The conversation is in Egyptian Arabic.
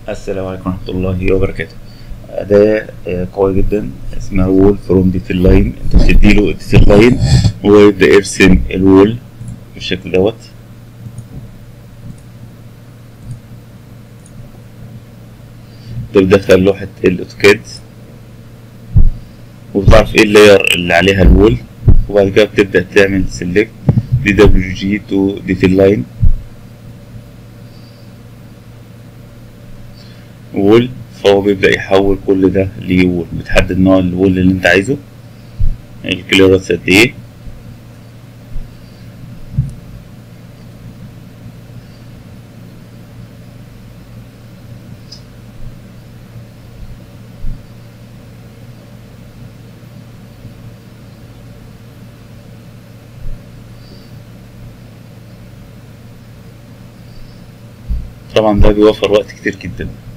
السلام عليكم ورحمة الله وبركاته أداة آه، قوية جدا اسمها وول فروم ديتيل لاين انت بتديله ديتيل لاين ويبدأ يرسم الوول بالشكل دوت ده بتدخل لوحة الأوتوكاد وبتعرف ايه اللاير اللي عليها الوول وبعد كده بتبدأ تعمل سيلكت دي دبليو جي تو ديتيل لاين وول فهو بيبدأ يحول كل ده لوول بتحدد نوع الوول اللي انت عايزه الكليرنس قد ايه طبعا ده بيوفر وقت كتير جدا